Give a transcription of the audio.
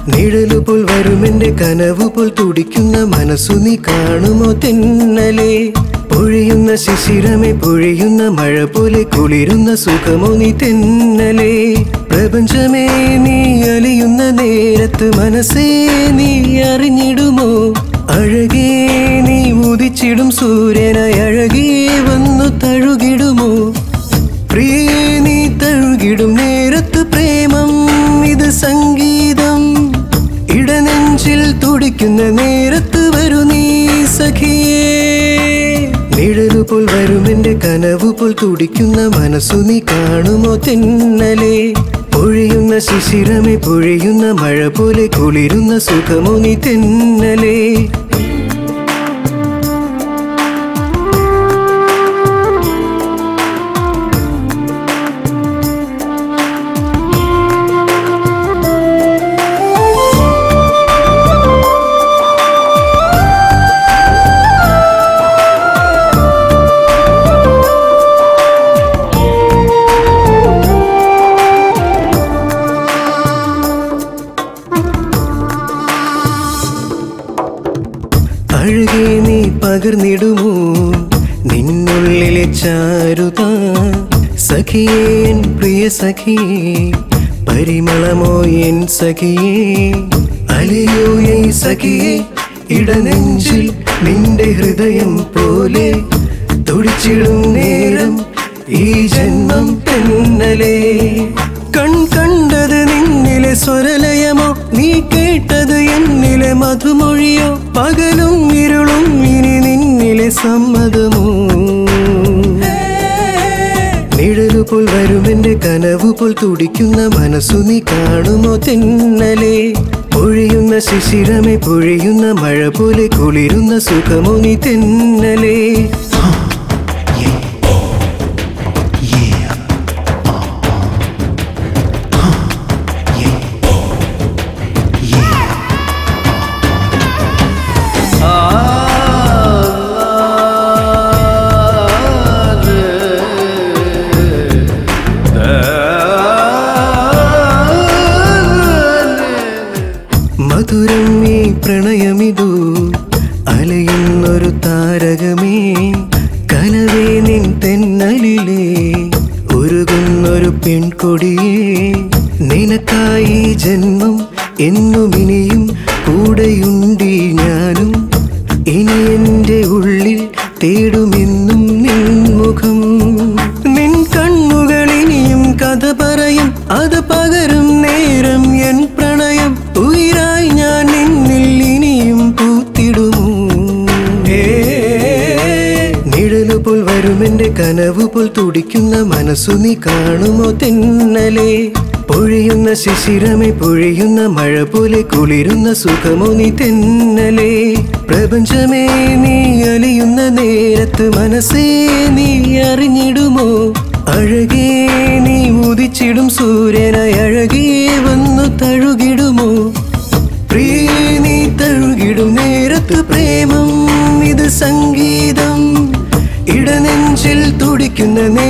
നിഴലുപോൽ വരുമെന്റെ കനവുപോൽ തുടിക്കുന്ന മനസ്സു നീ കാണുമോ തെന്നലെ പൊഴിയുന്ന ശിശിരമേ പൊഴിയുന്ന മഴ പോലെ കുളിരുന്ന സുഖമോ നീ തെന്നലെ പ്രപഞ്ചമേ നീ അലിയുന്ന നേരത്ത് മനസ്സേ നീ അറിഞ്ഞിടുമോ അഴകേ നീ ഉദിച്ചിടും സൂര്യനായി അഴകേ വന്നു തഴുകിടുമോ പ്രിയേ നീ തഴുകിടും നേരത്ത് പ്രേമം ഇത് സംഗീതം ഇടനെഞ്ചിൽ തുടിക്കുന്ന നേരത്ത് വരൂ നീ സഖിയേ നിഴലുപോൽ വരുമെന്റെ കനവുപോൽ തുടിക്കുന്ന മനസ്സു നീ കാണുമോ തെന്നലെ പൊഴിയുന്ന ശിശിരമേ പൊഴിയുന്ന മഴ പോലെ കുളിരുന്ന സുഖമോ നീ തെന്നലേ അഴകെ നീ പകർന്നിടുമോ നിന്നുള്ളിലെ ചാരുത സഖിയേ എൻ പ്രിയ സഖിയേ പരിമളമോ എൻ സഖിയേ അലിയോ എൻ സഖിയേ ഇടനെഞ്ചിൽ നിന്റെ ഹൃദയം പോലെ തുടിച്ചിടും നേരം ഈ ജന്മം തെന്നലേ കൺ കണ്ടത് നിന്നിലെ സ്വരലയമോ നീ കേട്ടത് എന്നിലെ മധുമൊഴിയോ പകലും ഇരുളും ഇനി നിന്നിലെ സമ്മതമോ നിഴലുപോൽ വരുമെന്റെ കനവുപോൽ തുടിക്കുന്ന മനസ്സു നീ കാണുമോ തെന്നലെ പൊഴിയുന്ന ശിശിരമേ പൊഴിയുന്ന മഴ പോലെ കുളിരുന്ന സുഖമോ നീ തെന്നലേ മധുരം ഈ പ്രണയമിതു അലയുന്നൊരു താരകമേ കനവേ നിൻ തെന്നലിലേ ഒരുകുന്നൊരു പെൺകൊടിയേ നിനക്കായി ഈ ജന്മം എന്നും ഇനിയും കൂടെയുണ്ടി ഞാനും ഇനി എൻ്റെ ഉള്ളിൽ തേടുമെന്നും നിൻ മുഖം നിൻ കണ്ണുകൾ ഇനിയും കഥ പറയും അത് പകരും നേരം എൻ പ്രണയം ഉയരായി ഞാൻ നിന്നിൽ ഇനിയും പൂത്തിടുമോ ഏ, നിഴലുപോൽ വരുമെന്റെ കനവുപോൽ തുടിക്കുന്ന മനസ്സു നീ കാണുമോ തെന്നലെ പൊഴിയുന്ന ശിശിരമേ പൊഴിയുന്ന മഴ പോലെ കുളിരുന്ന സുഖമോ നീ തെന്നലെ പ്രപഞ്ചമേ നീ അലിയുന്ന നേരത്ത് മനസ്സേ നീ അറിഞ്ഞിടുമോ അഴകേ നീ ഉദിച്ചിടും സൂര്യനായി അഴകേ വന്നു തഴുകിടുമോ പ്രിയേ നീ തഴുകിടും നേരത്ത് പ്രേമം ഇത് സംഗീതം ഇടനെഞ്ചിൽ തുടിക്കുന്ന നേ